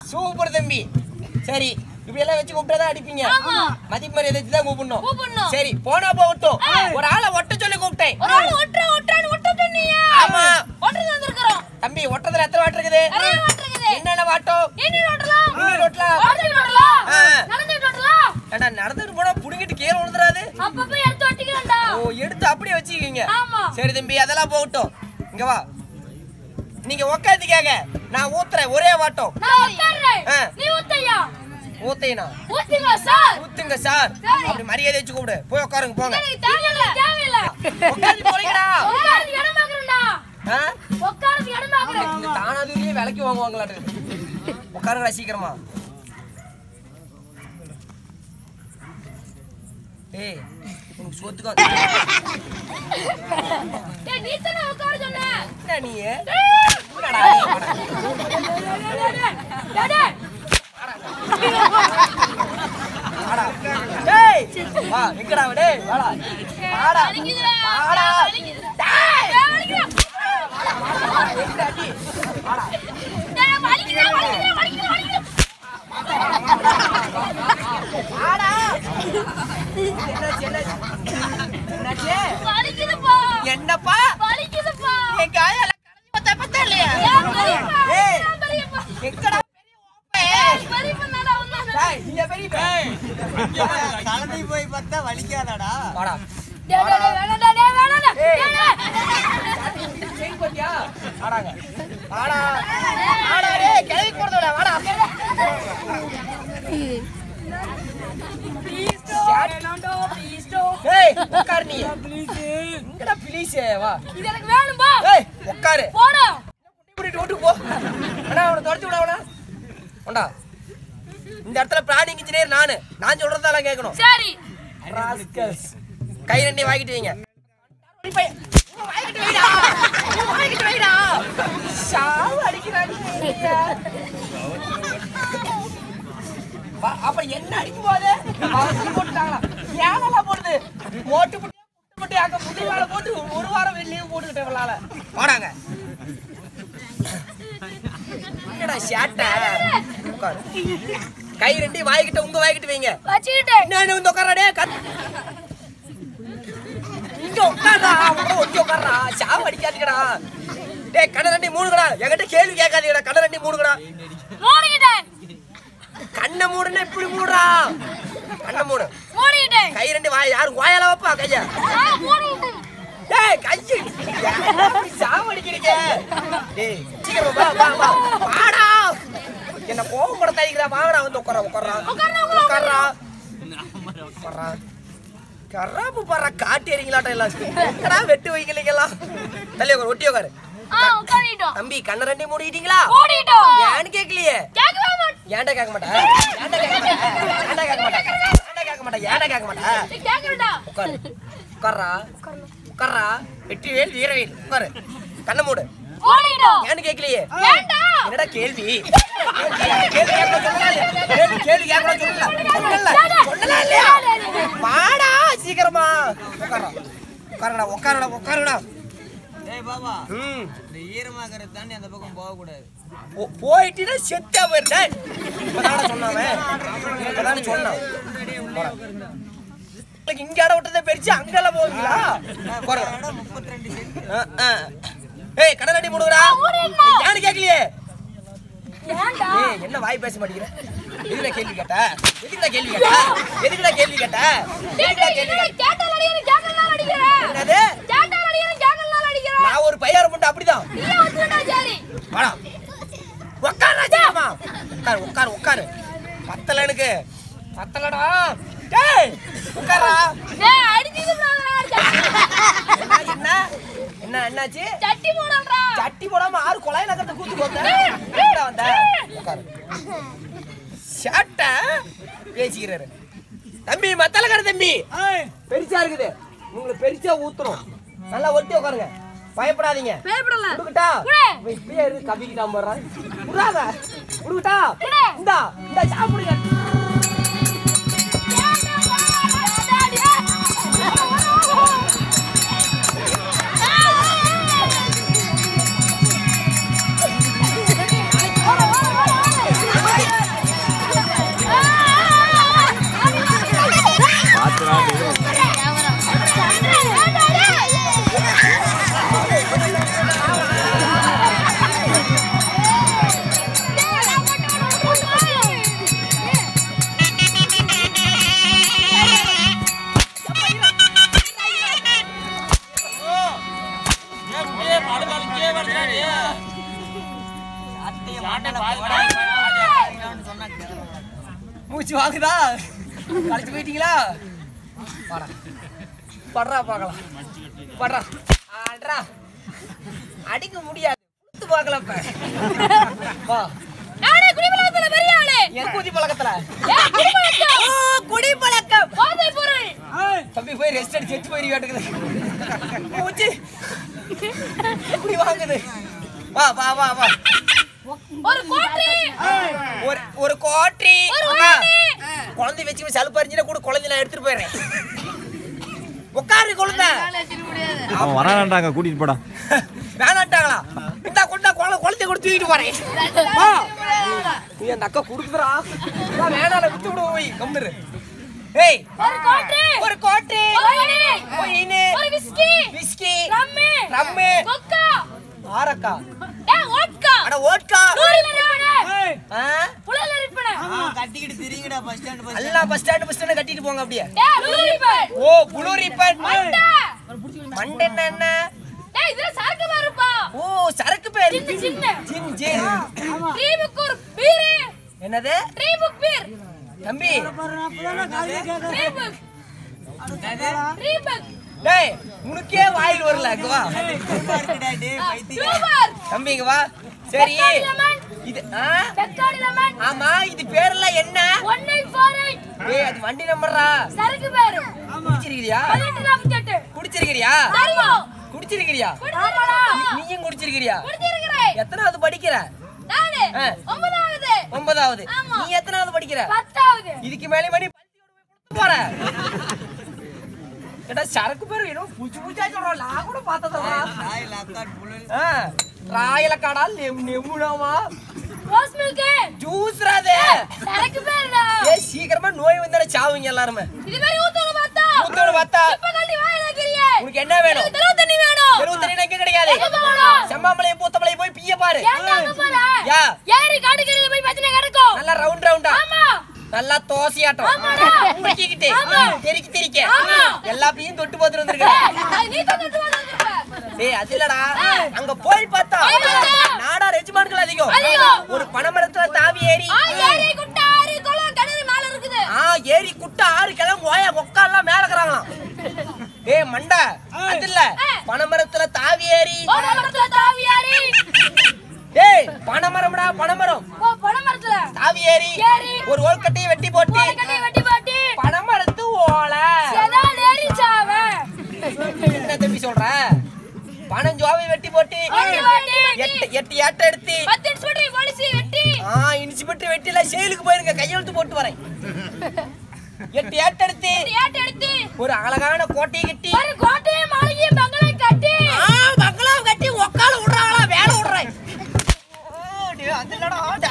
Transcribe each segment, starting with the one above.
Super தம்பி சரி இப்படி எல்லாம் வச்சு கூப்பிட்டா அடிப்பீங்க ஆமா. மதிப்பு மரியாதை வச்சு தான் கூப்பிடணும் கூப்பிடணும். சரி போனா போகட்டும் ஆ. ஒரு ஆளை ஒட்ட சொல்லி கூப்பிட்டேன் ஒரு ஆள் ஒட்டுற ஒட்டுறான்னு ஒட்ட சொன்னீங்க ஆமா. ஒட்டுறது வந்திருக்கிறோம் தம்பி ஒட்டத்துல எத்தனை வாட்டு இருக்குது நிறைய வாட்டு இருக்குது. என்னென்ன வாட்டம் இனி ஓட்டலாம் இனி ஓட்டலாம். ஓடிட்டு ஓட்டலாம் ஆ. நடந்துட்டு ஓட்டலாம் ஏண்டா நடந்துட்டு போனா புடுங்கிட்டு கீழே விழுந்துறாது அப்பப்ப எடுத்து ஒட்டிக்கிறேன்டா ஓ எடுத்து அப்படியே வச்சுக்கீங்க ஆமா. சரி தம்பி அதெல்லாம் போகட்டும் இங்க வா நீங்க உக்காந்துக்காக நான் ஊத்துறேன் ஒரே வாட்டம் நான் உட்கார்றேன் ஆ. நீ ஊத்தையா ஊத்தைனா ஊத்துங்க சார் ஊத்துங்க சார் சரி. அப்படி மரியாதை வச்சு கூப்பிடு போய் உட்காருங்க போங்க எனக்கு தேவையில்ல தேவையில்ல உட்காந்து போறீங்கடா உட்காரதுக்கு இடம் பாக்குறேன்டா ஆ? உட்காரதுக்கு இடம் பாக்குறேன் இந்த தானாதுலயே விலைக்கு வாங்குவாங்களாட்டு உட்காருங்கடா சீக்கிரமா ஏய் உனக்கு சொத்துக்கோ ஏய் நீ தானே உட்கார சொன்ன என்ன நீ ஏய், என்னடா டேய், டேய். வாடா. டேய் வா எங்கடா அவன்? டேய் வாடா வாடா வலிக்குதுடா. வாடா வலிக்குதுடா. டேய் டேய், வலிக்குதுடா. எங்கடா நீ? வாடா டேய், வலிக்குதுடா, வலிக்குதுடா, வலிக்குதுடா, வலிக்குதுடா. வாடா என்னாச்சு என்னாச்சு என்னாச்சு வலிக்குதுப்பா. என்னப்பா வலிக்குதுப்பா. என் காயால கலந்து பார்த்தா பார்த்தா இல்லையா ஏன் பெரியப்பா? ஏய். ஏன் பெரியப்பா? எங்கடா ஏய், பெரியப்பா தானே வந்தானே. டேய் நீ பெரிய பையன். கலந்து போய் பார்த்தா வலிக்காதாடா வாடா டேய், டேய், டேய், வேணாம்டா, டேய், வேணாம்டா. ஏய். டேய், டேய். செயின் பாத்தியா வாடாங்க வாடா வாடா டேய் கிளவி போறதோட வாடா ஏய் உட்காரு நீ எங்கடா ப்ளீஸ் வா இது எனக்கு வேணும்பா. ஏய் உட்காரு போடா. கூட்டிட்டு ஓட்டு போ அண்ணா அவனை துரத்தி விட அவனா உண்டா இந்த இடத்துல பிளானிங் இன்ஜினியர் நானு நான் சொல்றதெல்லாம் கேட்கணும் சரி Rascals. கை ரெண்டி வாங்கிட்டு வைங்க வாங்கிட்டு வைடா வாங்கிட்டு வைடா சாவு அடிக்கிறாங்க அப்புறம் என்ன அடிக்கும் போது அவசரம் போட்டுட்டாங்களா ஏனெல்லாம் போடுது மோட்டு போட்டு போட்டு அங்க முடி வேலை போட்டு ஒரு வாரம் வெளியே போட்டுக்கிட்டேன் இவளால வாடாங்க என்னடா ஷாட்டை உட்காரு கை ரெண்டையும் வாய்கிட்ட உங்க வாய்கிட்ட வைங்க வச்சுக்கிட்டேன் என்ன வந்து உட்காராடே கத் இங்க உட்காரா அவன் ஒட்டி உட்காரா சாவு அடிக்காதீங்கடா டேய் கடை ரெண்டி மூணுங்கடா என்கிட்ட கேள்வி கேட்காதீங்கடா கடை ரெண்டி மூணுங்கடா மூடிக்கிட்டேன் கண்ணை மூடுனா இப்படி மூடுறா கண்ணை மூடு மூடிக்கிட்டேன் கை ரெண்டு வாய் யாரும் வாயால வைப்பா கைய ஆ, மூடிக்கிட்டேன் டேய் கையை சாவு அடிக்கிறீங்க டேய் சீக்கிரம் வா வா வா வாடா என்ன கோவம் படுத்தாதீங்கடா வாங்கடா வந்து உட்கார உட்காரா உட்காரா உட்காரா கராப்பு பாரு காட்டி எறிங்களாட்டம் எல்லாம் எங்கடா வெட்டு வைக்கலீங்களா தள்ளி உட்காரு ஒட்டி உட்காரு ஆ உட்காரிட்டோம் தம்பி கண்ணை ரெண்டையும் மூடிட்டீங்களா மூடிட்டோம் ஏன்னு கேட்கலையே கேட்கவே மாட்டேன் ஏன்டா கேட்க மாட்டேன் ஏன்டா கேட்க மாட்டேன் ஏன்டா கேட்க மாட்டேன் ஏன்டா கேட்க மாட்டேன் ஏன்டா கேட்க மாட்டேன் கேட்கறடா உட்காரு உட்கார்றா உட்கார்றா வெற்றி வேல் வீரவேல் உட்காரு கண்ணை மூடு மூடிட்டோம் ஏன்னு கேட்கலையே வேண்டாம் என்னடா கேள்வி கேள்வி கேட்கணும் சொல்லல கேள்வி கேள்வி கேட்கணும் சொல்லல சொல்லல சொல்லல இல்லையா வாடா சீக்கிரமா உட்காரா உட்காரடா உட்காரடா உட்காரடா ஏய் பாபா ம் இந்த ஈரமாக்கறத தாண்டி அந்த பக்கம் போக கூடாது போ- போயிட்டுனா செத்தா போயிருந்தேன் இப்பதானே சொன்னாவே இப்பதானே சொன்னான் போடா. உங்களுக்கு இங்க இடம் விட்டதை பெருச்சு அங்கெல்லாம் போவீங்களா போறா. முப்பத்தி ரெண்டு சென்ட் ஆ, ஆ. ஏய் கடை ரெடி போடுங்கடா ஏன்னு கேட்கலையே ஏன்டா ஏய் என்ன வாய் பேச மாட்டேங்கிற எதுக்குடா கேள்வி கேட்ட எதுக்குடா கேள்வி கேட்ட எதுக்குடா கேள்வி கேட்ட எதுக்குடா கேள்வி கேட்ட கேட்டால் அடிக்கிறேன் கேட்கலாம் அடிக்கிறேன் என்னது கேட்டால் அடிக்கிறேன் கேட்கலாம் அடிக்கிறேன் நான் ஒரு பையார மட்டும் அப்படிதான் நீ வந்துடா சரி வாடா உட்காரு ராஜாமா உட்காரு உட்காரு உட்காரு பத்தல எனக்கு பத்தலடா டேய் உட்காரா டேய் அடிச்சிட்டு போறாங்க என்ன என்ன என்ன என்னாச்சு சட்டி போடுறா சட்டி போடாம ஆறு குழாய் நகரத்தை கூத்து போத்த எங்கடா வந்த உட்காரு ஷாட்ட பேசிக்கிறாரு தம்பி மத்தலக்கார தம்பி பெருசா இருக்குது உங்களுக்கு பெருசா ஊத்துறோம் நல்லா ஒட்டி உட்காருங்க பயப்படாதீங்க பயப்படல குடுக்கட்டா குடு. இவன் இப்படியே இருக்கு கவிக்கிட்டான் போடுறான் குடாத குடுக்கட்டா குடு. இந்தா இந்த சாப்பிடுங்க ஏய் மூச்சு வாங்குதா கழிச்சு போயிட்டீங்களா வாடா படுறா பார்க்கலாம் படுறா ஆடுறா அடிக்க முடியாது கொடுத்து பார்க்கல இப்ப வா நானே குடிமலத்துல பெரிய ஆளு என் குதி பழக்கத்துல ஏய், குடிப்பழக்கம். ஓ, குடி பழக்கம் போதைப் பொருள் தம்பி போய் ரெஸ்ட் அடி செத்து போய் கேட்டுக்குது மூச்சு குடி வாங்குது வா வா வா வா ஒரு கோட்டை ஒரு ஒரு கோட்ரி ஒரு அக்கா, கோட்டை. குழந்தை வச்சு சலுப்பு அறிஞ்சினா கூட குழந்தை நான் எடுத்துட்டு போயிடுறேன் உட்காரு குழந்தை அவன் வரான்டாங்க கூட்டிட்டு போடா வேணாட்டாங்களா இந்தா கொண்டா குழந்தை குழந்தை கூட தூக்கிட்டு போறேன் வா. நீ அந்த அக்கா கொடுக்குறா வேணால விட்டு விடு போய் கம்முரு ஏய் ஒரு கோட்டை ஒரு கோட்ரி ஒரு ஒயின். ஒயினு ஒரு விஸ்கி விஸ்கி ரம்மு ரம்மு கொக்கா ஆரக்கா ஏய் ஓட்கா அட ஓட்கா நூறில் இருப்பன ஆ? புலல் இருப்பன கட்டிக்கிட்டு திரிங்கடா பஸ் ஸ்டாண்ட் பஸ் எல்லாம் பஸ் ஸ்டாண்ட் பஸ் ஸ்டாண்ட் கட்டிட்டு போங்க அப்படியே ஏய் நூறு இருப்பன் ஓ புளு ரிப்பன் மண்டை மண்டை என்ன என்ன ஏய் இதுல சரக்கு பாருப்பா ஓ சரக்கு பேர் சின்ன சின்ன ஜின் ஜின் த்ரீ புக் ஒரு பீர் என்னது த்ரீ புக் பீர் தம்பி த்ரீ புக் த்ரீ புக் டேய் உனக்கே வாயில் வரல இங்க வா இருக்குடா டேய் பைத்தியம் சூப்பர் தம்பி இங்க வா சரி தக்காளி லெமன் இது ஆ தக்காளி லெமன் ஆமா இது பேரெல்லாம் என்ன ஒன் எயிட் ஃபோர் எயிட் ஏய் அது வண்டி நம்பர்ரா சரக்கு பேரு குடிச்சிருக்கிறியா பதினெட்டு நாற்பத்தி எட்டு குடிச்சிருக்கிறியா தெரியும் குடிச்சிருக்கிறியா ஆமாடா நீயும் குடிச்சிருக்கிறியா குடிச்சிருக்கிறேன் எத்தனாவது படிக்கிற நானு ஆ. ஒன்பதாவது ஒன்பதாவது ஆமா. நீ எத்தனாவது படிக்கிற பத்தாவது இதுக்கு மேலே மணி போற ஏடா சரக்கு பேர் ஏதோ புச்சு புச்சா சொல்றோம் நான் கூட பார்த்ததா தாய் லாக்காட் புழல் ராயலக்காடா நெம் நெம்முடாமா ரோஸ் மில்க் ஜூஸ் ராதே சரக்கு பேருடா ஏ சீக்கிரமா நோய் வந்தால சாவுங்க எல்லாருமே இது மாதிரி ஊத்தோட பார்த்தா ஊத்தோட பார்த்தா இப்ப கட்டி வாயில கிரியே உனக்கு என்ன வேணும் தெருவு தண்ணி வேணும் தெருவு தண்ணி எங்க கிடைக்காது எங்க போகணும்? செம்மாமலையும் பூத்தமலையும் போய் பிய பாரு ஏங்க அங்க போற யா ஏறி காட்டுக்கறியில போய் பத்தின கிடக்கும் நல்லா ரவுண்ட் ரவுண்டா ஆமா நல்லா தோசையாட்டம் ஆமாடா. முறுக்கிக்கிட்டு ஆமா. தெறிக்கி தெறிக்க ஆமா. எல்லா பையும் தொட்டு போத்துட்டு வந்திருக்க ஏய், நீ தான் தொட்டு வந்து வந்திருப்ப. டேய் அது இல்லடா அங்க போய் பார்த்தா போய் பார்த்தா. நாடா ரெஜிமெண்ட்கள் அதிகம் அதிகம். ஒரு பனைமரத்துல தாவி ஏறி ஆ, ஏரி, குட்டை, ஆறு, குளம், கிணறு மேல இருக்குது ஆ ஏரி குட்டை ஆறு கிளம்பு ஓய கொக்கா எல்லாம் மேல இருக்கிறாங்களாம் ஏய் மண்டை அது இல்ல பனைமரத்துல தாவி ஏறி ஒரு மரத்துல தாவி ஏறி ஏய் பனைமரம்டா பனைமரம் ஓ, பனை மரத்துல தாவி ஏறி ஏறி. ஒரு ஓல்கட்டையை வெட்டி போட்டு ஒரு கட்டையை வெட்டி போட்டு பனைமரத்து ஓலை செதால் ஏறி சாவே என்ன தம்பி சொல்ற பனஞ்சோவை வெட்டி போட்டு வெட்டி போட்டு. எட்டு எட்டு ஏட்டை எடுத்து பத்து இன்ஸ்பெக்டர் போலீஸ் வெட்டி ஆ இன்ஸ்பெக்டர் வெட்டில செயலுக்கு போயிருங்க கையெழுத்து போட்டு வரேன் எட்டு ஏட்டை எடுத்து ஏட்டு எடுத்து ஒரு அழகான கோட்டையை கட்டி ஒரு கோட்டையை மாளிகையும் பங்களா கட்டி ஆ பங்களாவை கட்டி உக்கால விடுறாங்களா வேலை விடுறேன் ஓ, டேய், அது இல்லடா, டா.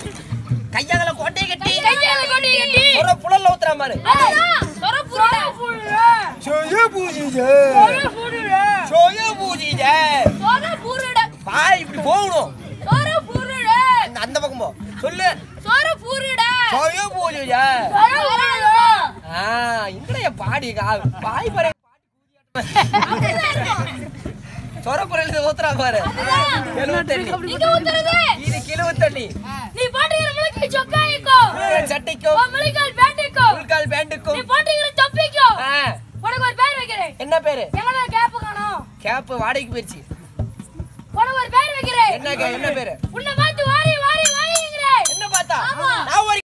கையால கோட்டையை கட்டி கையால கோட்டையை கட்டி ஒரு புழல்ல ஊத்துற மாதிரி அதுதான் சொர புருடா புருடா சொய பூஜிஜே சொர புருடா சொய பூஜிஜே சொர புருடா பா இப்படி போகணும் சொர புருடா அந்த அந்த பக்கம் போ சொல்லு சொர புருடா சொய பூஜிஜே சொர புருடா ஆ இங்கடைய பாடி கா- பாய் பாரு அப்படிதான் இருக்கும். சொர குரல் ஊத்துறா பாரு எழுபத்தண்ணி இங்க ஊத்துறது இது கிழுவத்தண்ணி நீ போட்டுக்கிற முளைக்கு சொக்காய்க்கும் சட்டைக்கும் உன் முளைக்கால் பேண்ட்டுக்கும் உள்கால் நீ பேண்டுக்கும் போட்டுக்கிற தொப்பிக்கும் ஆ, உனக்கு ஒரு பேர் வைக்கிறேன் என்ன பேரு எங்களோட கேப்பு காணோம் கேப் வாடகைக்கு போயிருச்சு உனக்கு ஒரு பேர் வைக்கிறேன் என்ன கே- என்ன பேரு உன்னை பார்த்து வாரி வாரி வாரிங்கிறேன் என்ன பார்த்தா ஆமா. நான் ஒரு